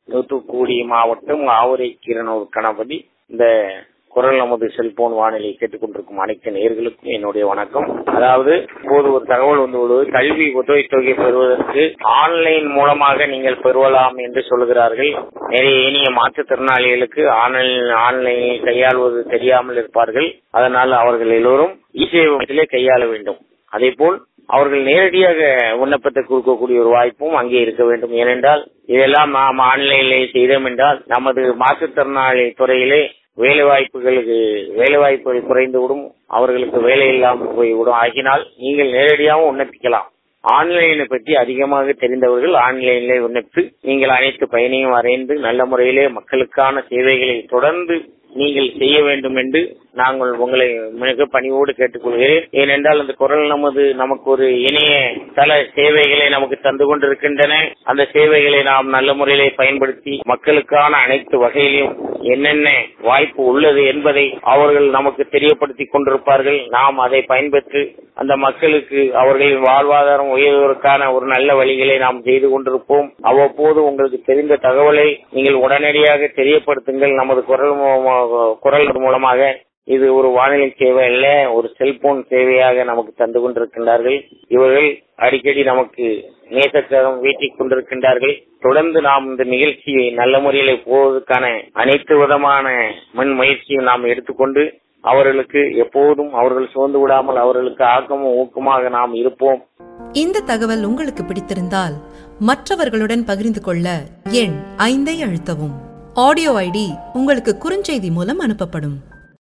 தூத்துக்குடி மாவட்டம் ஆவுரை கிரணூர் கணபதி இந்த குரல் நமது செல்போன் வானிலை கேட்டுக்கொண்டிருக்கும் அனைத்து நேர்களுக்கும் என்னுடைய வணக்கம் அதாவது இப்போது ஒரு தகவல் வந்துள்ளது கல்வி உதவித்தொகை பெறுவதற்கு ஆன்லைன் மூலமாக நீங்கள் பெறுவலாம் என்று சொல்கிறார்கள் நிறைய இனிய மாற்றுத்திறனாளிகளுக்கு ஆன்லைன் ஆன்லைனில் கையாளுவது தெரியாமல் இருப்பார்கள் அதனால் அவர்கள் எல்லோரும் இசேவத்திலே கையாள வேண்டும் அதே போல் அவர்கள் நேரடியாக விண்ணப்பத்தை கொடுக்கக்கூடிய ஒரு வாய்ப்பும் அங்கே இருக்க வேண்டும் ஏனென்றால் இதெல்லாம் நாம் ஆன்லைனில் செய்தோம் என்றால் நமது மாற்றுத்திறனாளி துறையிலே வேலை வாய்ப்புகளுக்கு வேலை வாய்ப்புகள் குறைந்துவிடும் அவர்களுக்கு வேலை இல்லாமல் போய்விடும் ஆகினால் நீங்கள் நேரடியாகவும் விண்ணப்பிக்கலாம் ஆன்லைனை பற்றி அதிகமாக தெரிந்தவர்கள் ஆன்லைனிலே விண்ணப்பித்து நீங்கள் அனைத்து பயனையும் வரைந்து நல்ல முறையிலே மக்களுக்கான சேவைகளை தொடர்ந்து நீங்கள் செய்ய வேண்டும் என்று நாங்கள் உங்களை மிக பணிவோடு கேட்டுக்கொள்கிறேன் ஏனென்றால் அந்த குரல் நமது நமக்கு ஒரு இணைய தள சேவைகளை நமக்கு தந்து கொண்டிருக்கின்றன அந்த சேவைகளை நாம் நல்ல முறையிலே பயன்படுத்தி மக்களுக்கான அனைத்து வகையிலும் என்னென்ன வாய்ப்பு உள்ளது என்பதை அவர்கள் நமக்கு தெரியப்படுத்தி கொண்டிருப்பார்கள் நாம் அதை பயன்பெற்று அந்த மக்களுக்கு அவர்களின் வாழ்வாதாரம் உயர்வதற்கான ஒரு நல்ல வழிகளை நாம் செய்து கொண்டிருப்போம் அவ்வப்போது உங்களுக்கு தெரிந்த தகவலை நீங்கள் உடனடியாக தெரியப்படுத்துங்கள் நமது குரல் குரல் மூலமாக இது ஒரு வானிலை சேவை அல்ல ஒரு செல்போன் சேவையாக நமக்கு தந்து கொண்டிருக்கின்றார்கள் இவர்கள் அடிக்கடி நமக்கு நேசக்கரம் வீட்டிக் கொண்டிருக்கின்றார்கள் தொடர்ந்து நாம் இந்த நிகழ்ச்சியை நல்ல முறையில் போவதற்கான அனைத்து விதமான முன் முயற்சியும் நாம் எடுத்துக்கொண்டு அவர்களுக்கு எப்போதும் அவர்கள் சோர்ந்து விடாமல் அவர்களுக்கு ஆக்கமும் ஊக்கமாக நாம் இருப்போம் இந்த தகவல் உங்களுக்கு பிடித்திருந்தால் மற்றவர்களுடன் பகிர்ந்து கொள்ள எண் ஐந்தை அழுத்தவும் ஆடியோ ஐடி உங்களுக்கு குறுஞ்செய்தி மூலம் அனுப்பப்படும்